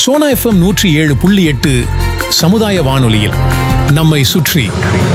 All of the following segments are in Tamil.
சோனா எஃப்எம் நூற்றி ஏழு புள்ளி எட்டு சமுதாய வானொலியில் நம்மை சுற்றி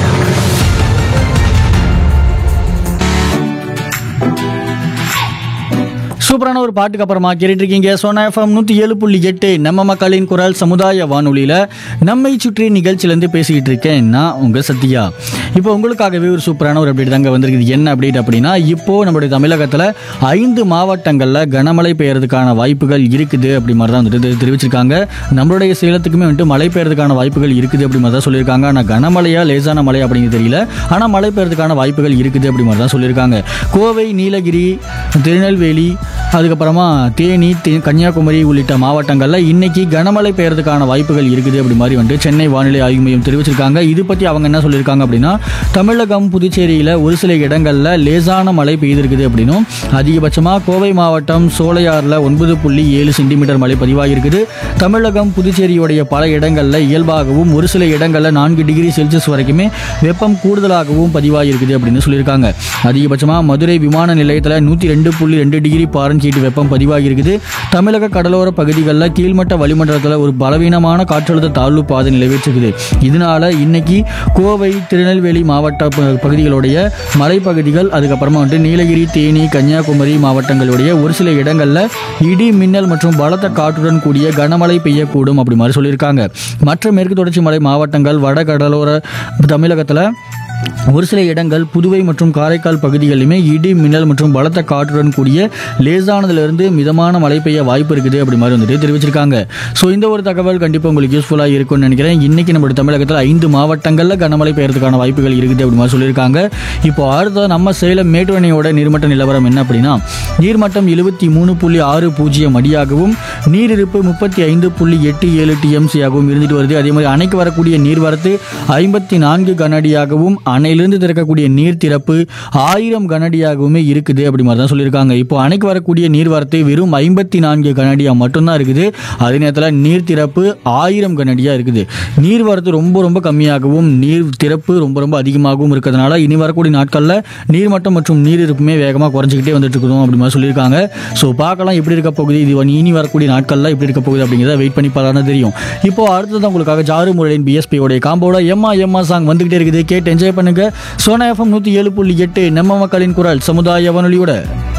சூப்பரான ஒரு பாட்டுக்கு அப்புறமா கேட்டுட்டு இருக்கீங்க சோனா எஃப்எம் நூற்றி ஏழு புள்ளி எட்டு நம்ம மக்களின் குரல் சமுதாய வானொலியில் நம்மை சுற்றி நிகழ்ச்சியிலேருந்து பேசிக்கிட்டு இருக்கேன் நான் உங்கள் சத்யா இப்போ உங்களுக்காகவே ஒரு சூப்பரான ஒரு அப்டேட் தாங்க வந்திருக்குது என்ன அப்டேட் அப்படின்னா இப்போ நம்மளுடைய தமிழகத்தில் ஐந்து மாவட்டங்களில் கனமழை பெய்யறதுக்கான வாய்ப்புகள் இருக்குது அப்படி மாதிரி தான் வந்துட்டு தெரி- தெரிவிச்சிருக்காங்க நம்மளுடைய சேலத்துக்குமே வந்துட்டு மழை பெய்யறதுக்கான வாய்ப்புகள் இருக்குது அப்படி மாதிரி தான் சொல்லியிருக்காங்க ஆனால் கனமழையா லேசான மழை அப்படிங்கிறது தெரியல ஆனால் மழை பெய்யறதுக்கான வாய்ப்புகள் இருக்குது அப்படி மாதிரி தான் சொல்லியிருக்காங்க கோவை நீலகிரி திருநெல்வேலி அதுக்கப்புறமா தேனி தே- கன்னியாகுமரி உள்ளிட்ட மாவட்டங்களில் இன்னைக்கு கனமழை பெய்யறதுக்கான வாய்ப்புகள் இருக்குது அப்படி மாதிரி வந்துட்டு சென்னை வானிலை ஆய்வு மையம் தெரிவிச்சிருக்காங்க இது பற்றி அவங்க என்ன சொல்லியிருக்காங்க அப்படின்னா தமிழகம் புதுச்சேரியில் ஒரு சில இடங்களில் லேசான மழை பெய்திருக்குது அப்படின்னும் அதிகபட்சமாக கோவை மாவட்டம் சோலையாறில் ஒன்பது புள்ளி ஏழு சென்டிமீட்டர் மழை பதிவாகியிருக்குது தமிழகம் புதுச்சேரியுடைய பல இடங்களில் இயல்பாகவும் ஒரு சில இடங்களில் நான்கு டிகிரி செல்சியஸ் வரைக்குமே வெப்பம் கூடுதலாகவும் பதிவாகியிருக்குது அப்படின்னு சொல்லியிருக்காங்க அதிகபட்சமாக மதுரை விமான நிலையத்தில் நூற்றி ரெண்டு புள்ளி ரெண்டு டிகிரி பாரன்ஹீட் வெப்பம் பதிவாகியிருக்குது தமிழக கடலோர பகுதிகளில் கீழ்மட்ட வளிமண்டலத்தில் ஒரு பலவீனமான காற்றழுத்த தாழ்வு பாதை நிலவிட்டிருக்குது இதனால இன்னைக்கு கோவை திருநெல்வேலி மாவட்ட ப- பகுதிகளுடைய மலைப்பகுதிகள் அதுக்கப்புறமா வந்துட்டு நீலகிரி தேனி கன்னியாகுமரி மாவட்டங்களுடைய ஒரு சில இடங்களில் இடி மின்னல் மற்றும் பலத்த காற்றுடன் கூடிய கனமழை பெய்யக்கூடும் அப்படி மாதிரி சொல்லியிருக்காங்க மற்ற மேற்கு தொடர்ச்சி மலை மாவட்டங்கள் வட கடலோர தமிழகத்தில் ஒரு சில இடங்கள் புதுவை மற்றும் காரைக்கால் பகுதிகளிலுமே இடி மின்னல் மற்றும் பலத்த காற்றுடன் கூடிய லேசானதிலிருந்து மிதமான மழை பெய்ய வாய்ப்பு இருக்குது அப்படி மாதிரி வந்துட்டு தெரிவிச்சிருக்காங்க ஸோ இந்த ஒரு தகவல் கண்டிப்பாக உங்களுக்கு யூஸ்ஃபுல்லாக இருக்கும்னு நினைக்கிறேன் இன்னைக்கு நம்மளுடைய தமிழகத்தில் ஐந்து மாவட்டங்களில் கனமழை பெய்யறதுக்கான வாய்ப்புகள் இருக்குது அப்படி மாதிரி சொல்லியிருக்காங்க இப்போ அடுத்த நம்ம சேலம் மேட்டுவணையோட நீர்மட்ட நிலவரம் என்ன அப்படின்னா நீர்மட்டம் எழுபத்தி மூணு புள்ளி ஆறு பூஜ்ஜியம் அடியாகவும் நீரிருப்பு முப்பத்தி ஐந்து புள்ளி எட்டு ஏழு டிஎம்சி ஆகவும் இருந்துட்டு வருது அதே மாதிரி அணைக்கு வரக்கூடிய நீர்வரத்து ஐம்பத்தி நான்கு கனஅடியாகவும் அணையிலிருந்து திறக்கக்கூடிய நீர் திறப்பு ஆயிரம் கனஅடியாகவுமே இருக்குது அப்படி மாதிரி தான் சொல்லியிருக்காங்க இப்போ அணைக்கு வரக்கூடிய நீர்வரத்து வெறும் ஐம்பத்தி நான்கு கனஅடியா மட்டும்தான் இருக்குது அதே நேரத்தில் நீர் திறப்பு ஆயிரம் கனஅடியா இருக்குது நீர்வரத்து ரொம்ப ரொம்ப கம்மியாகவும் நீர் திறப்பு ரொம்ப ரொம்ப அதிகமாகவும் இருக்கிறதுனால இனி வரக்கூடிய நாட்களில் நீர்மட்டம் மற்றும் நீர் இருப்புமே வேகமாக குறைஞ்சிக்கிட்டே வந்துட்டு இருக்கணும் அப்படி மாதிரி சொல்லியிருக்காங்க ஸோ பார்க்கலாம் எப்படி இருக்க போகுது இது வந்து இனி வரக்கூடிய நாட்களில் எப்படி இருக்க போகுது அப்படிங்கிறத வெயிட் பண்ணி பார்த்தா தெரியும் இப்போ அடுத்தது உங்களுக்காக ஜாரு முரளின் பிஎஸ்பி உடைய காம்போட எம்மா எம்மா சாங் வந்துகிட்டே இருக்குது கேட்டு என்ஜாய் பண்ணுங்க சோனா எஃப்எம் நூற்றி ஏழு புள்ளி எட்டு நம்ம மக்களின் குரல் சமுதாய வானொலியோட